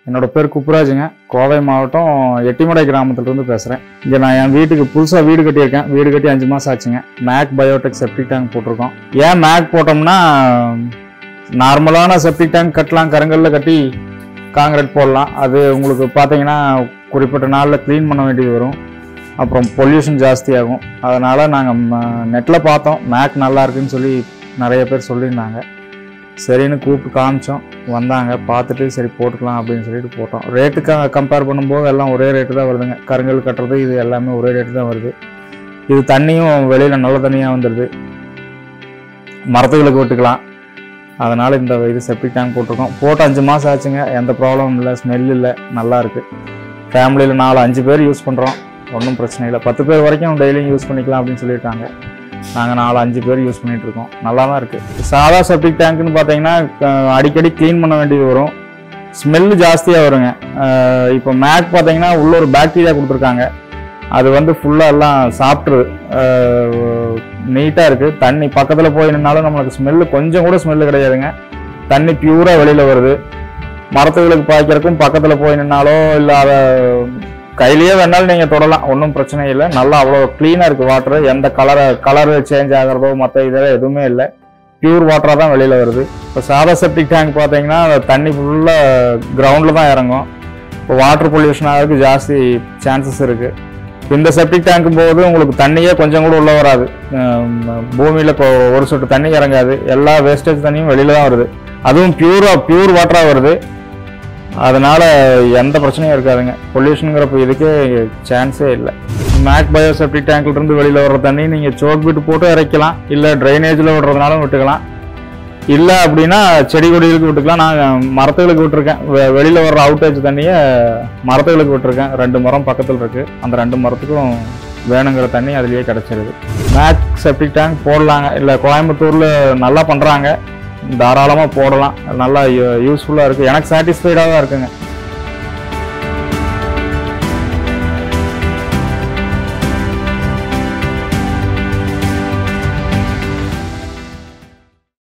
என்னோட பேர் குப்புராஜுங்க கோவை மாவட்டம் எட்டிமடை கிராமத்துலேருந்து பேசுகிறேன் இங்கே நான் என் வீட்டுக்கு புதுசாக வீடு கட்டியிருக்கேன் வீடு கட்டி அஞ்சு மாதம் ஆச்சுங்க மேக் பயோடெக் செப்டிக் டேங்க் போட்டிருக்கோம் ஏன் மேக் போட்டோம்னா நார்மலான செப்டிக் டேங்க் கட்டலாம் கருங்கல்ல கட்டி காங்கிரீட் போடலாம் அது உங்களுக்கு பார்த்தீங்கன்னா குறிப்பிட்ட நாளில் க்ளீன் பண்ண வேண்டியது வரும் அப்புறம் பொல்யூஷன் ஜாஸ்தியாகும் அதனால் நாங்கள் நெட்டில் பார்த்தோம் மேக் நல்லா இருக்குன்னு சொல்லி நிறைய பேர் சொல்லியிருந்தாங்க சரின்னு கூப்பிட்டு காமிச்சோம் வந்தாங்க பார்த்துட்டு சரி போட்டுக்கலாம் அப்படின்னு சொல்லிட்டு போட்டோம் ரேட்டுக்கு கம்பேர் பண்ணும்போது எல்லாம் ஒரே ரேட்டு தான் வருதுங்க கருங்கல் கட்டுறது இது எல்லாமே ஒரே ரேட்டு தான் வருது இது தண்ணியும் வெளியில் நல்ல தண்ணியாக வந்துடுது மரத்துகளுக்கு விட்டுக்கலாம் அதனால் இந்த இது செப்டிக் டேங்க் போட்டிருக்கோம் போட்டு அஞ்சு மாதம் ஆச்சுங்க எந்த ப்ராப்ளமும் இல்லை ஸ்மெல் இல்லை நல்லா இருக்குது ஃபேமிலியில் நாலு அஞ்சு பேர் யூஸ் பண்ணுறோம் ஒன்றும் பிரச்சனை இல்லை பத்து பேர் வரைக்கும் டெய்லியும் யூஸ் பண்ணிக்கலாம் அப்படின்னு சொல்லியிருக்காங்க நாங்கள் நாலு அஞ்சு பேர் யூஸ் பண்ணிட்டு இருக்கோம் நல்லா தான் இருக்குது சாதா செப்டிக் டேங்க்னு பார்த்தீங்கன்னா அஹ், அடிக்கடி க்ளீன் பண்ண வேண்டியது வரும் ஸ்மெல்லு ஜாஸ்தியாக வருங்க அஹ், இப்போ மேக் பார்த்தீங்கன்னா உள்ள ஒரு பாக்டீரியா கொடுத்துருக்காங்க அது வந்து ஃபுல்லாக எல்லாம் சாப்பிட்ருது நீட்டாக இருக்குது தண்ணி பக்கத்தில் போய் நின்னாலும் நம்மளுக்கு ஸ்மெல்லு கொஞ்சம் கூட ஸ்மெல்லு கிடையாதுங்க தண்ணி பியூராக வெளியில் வருது மரத்துகளுக்கு பாய்க்கிறதுக்கும் பக்கத்தில் போய் நின்னாலோ இல்லை அதை கையிலேயே வேணாலும் நீங்கள் தொடலாம் ஒன்றும் பிரச்சனை இல்லை நல்லா அவ்வளோ க்ளீனாக இருக்குது வாட்டர் எந்த கலரை கலர் சேஞ்ச் ஆகிறதோ மற்ற இதெல்லாம் எதுவுமே இல்லை பியூர் வாட்டராக தான் வெளியில் வருது இப்போ சாதா செப்டிக் டேங்க் பார்த்தீங்கன்னா தண்ணி ஃபுல்லாக கிரவுண்டில் தான் இறங்கும் இப்போ வாட்டர் பொல்யூஷன் ஆகிறதுக்கு ஜாஸ்தி சான்சஸ் இருக்குது இந்த செப்டிக் டேங்க் போது உங்களுக்கு தண்ணியே கொஞ்சம் கூட உள்ள வராது பூமியில் இப்போ ஒரு சொட்டு தண்ணி இறங்காது எல்லா வேஸ்டேஜ் தண்ணியும் வெளியில தான் வருது அதுவும் பியூரா பியூர் வாட்டராக வருது அதனால எந்த பிரச்சனையும் இருக்காதுங்க பொல்யூஷனுங்கிறப்ப இதுக்கே சான்ஸே இல்லை மேக் பயோ செப்டிக் டேங்க்ல இருந்து வெளியில வர்ற தண்ணி நீங்க சோக் விட்டு போட்டு இறைக்கலாம் இல்ல ட்ரைனேஜ்ல விடுறதுனாலும் விட்டுக்கலாம் இல்லை அப்படின்னா செடி கொடிகளுக்கு விட்டுக்கலாம் நான் மரத்துகளுக்கு விட்டுருக்கேன் வெ- வெளியில வர்ற அவுட்டேஜ் தண்ணியை மரத்துகளுக்கு விட்டுருக்கேன் ரெண்டு மரம் பக்கத்தில் இருக்கு அந்த ரெண்டு மரத்துக்கும் வேணுங்கிற தண்ணி அதுலயே கிடைச்சிருது மேக் செப்டிக் டேங்க் போடலாங்க இல்லை கோயம்புத்தூர்ல நல்லா பண்றாங்க தாராளமாக போடலாம் நல்லா யூஸ்ஃபுல்லாக இருக்குது எனக்கு சாட்டிஸ்ஃபைடாக தான் இருக்குங்க